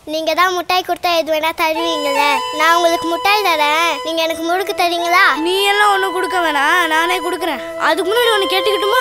நீங்க தான் முட்டாய் கொடுத்தா எது வேணா தருவீங்கல்ல நான் உங்களுக்கு முட்டாய் தரேன் நீங்க எனக்கு முறுக்கு தரீங்களா நீ எல்லாம் ஒண்ணு கொடுக்க வேணாம் நானே கொடுக்குறேன் அதுக்கு முன்னாடி ஒண்ணு கேட்டுக்கிட்டுமா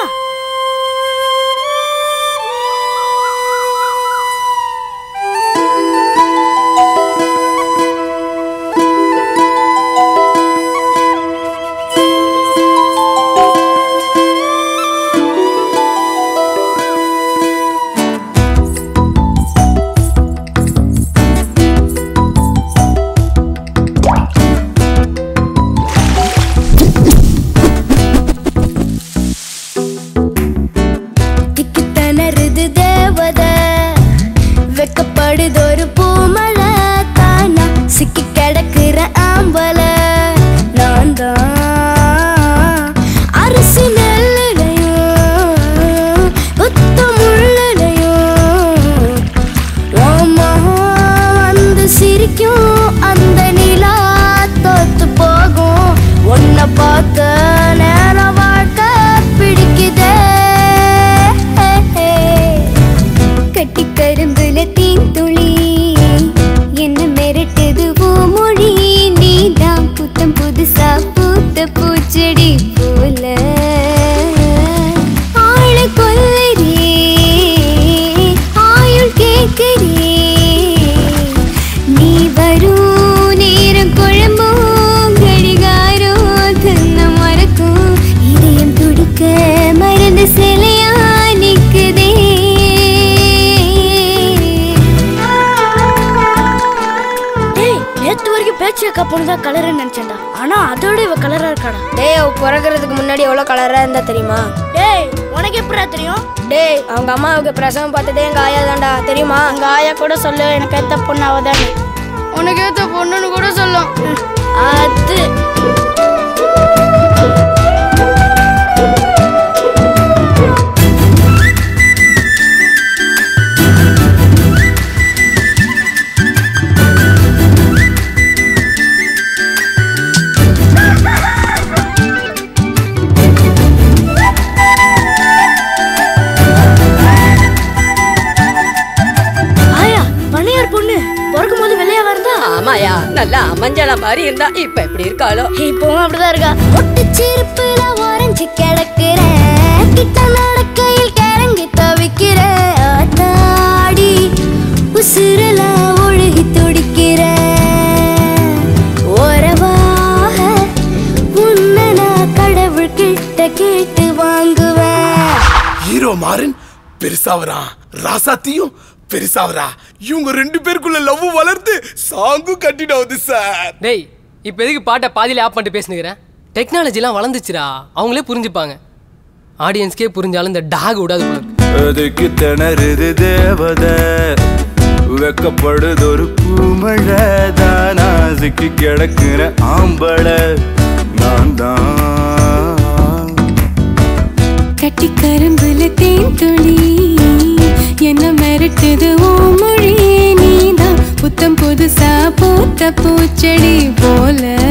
திக்கு திணறுது தேவத வெக்கப்படுதொரு பூமலை தானா சிக்கி கிடக்குற ஆம்பல நான் தான் அரிசி நெல்லுலையும் குத்த முள்ளுலையும் ஓமா வந்து சிரிக்கும் அந்த நிலா தோத்து போகும் உன்னை பார்த்த நேரம் வாழ்க்கை பிடிக்குதே கட்டி கரும்புல தீன் துளி என்ன மிரட்டுது ஓ மொழி நீதான் புத்தம் புதுசா பூத்த பூச்செடி போல ஆள கொல்லுதே ஆயுள் கேட்குதே நீ வரும் நேரம் குழம்பும் கடிகாரம் தன்னை மறக்கும் இதயம் துடிக்க மறந்து சிலையா நிக்குதே டேய் நேத்து வரைக்கும் பேச்சு அக்கா பொண்ணு தான் கலர்னு நினைச்சேன்டா ஆனா அதோட இவ கலரா இருக்காடா டேய் அவ பிறக்கிறதுக்கு முன்னாடி எவ்வளோ கலராக இருந்தா தெரியுமா டேய் உனக்கு எப்படிடா தெரியும் டேய் அவங்க அம்மாவுக்கு பிரசவம் பார்த்ததே எங்கள் ஆயா தான்டா தெரியுமா அங்க ஆயா கூட சொல்லு எனக்கு ஏத்த பொண்ணு அவதானே உனக்கு ஏத்த பொண்ணுன்னு கூட சொல்லும் அது ஆயா பனையார் பொண்ணு பிறக்கும் போது வெள்ளையா வருதா ஆமாயா நல்லா மஞ்சளா மாதிரி இருந்தா இப்ப எப்படி இருக்காளோ இப்பவும் அப்படிதான் இருக்கா ஒட்டுச்சிருப்புல உறைஞ்சு கிடக்குறேன் கிட்ட நடக்கையில் கிறங்கி தவிக்கிறேன் ஆத்தாடி உசுரல ஒழுகி துடிக்கிறேன் ஓரவாக உன்னை நான் கடவுள் கிட்ட கேட்டு வாங்குவேன் ஹீரோ மாறன் பெருசாவறான் ராசாத்தியும் பெருசாவரா இவங்க ரெண்டு பேருக்குள்ள லவ் வளர்ந்து சாங்கும் கட்டிடாவது சார் டேய் இப்போ எதுக்கு பாட்டை பாதியில ஆப் பண்ணிட்டு பேசுனுக்கிறேன் டெக்னாலஜிலாம் வளர்ந்துச்சுடா அவங்களே புரிஞ்சுப்பாங்க ஆடியன்ஸ்க்கே புரிஞ்சாலும் இந்த டாக் விடாது போல இருக்கு. அதுக்கு திணறுது தேவத வெக்கப்படுது ஒரு பூமழை தானா சிக்கி கிடக்குற ஆம்பள நான் தான் கட்டி கரும்புல தேன் துளி என்ன மிரட்டுது ஓ மொழி நீதான் புத்தம் புதுசா பூத்த பூச்செடி போல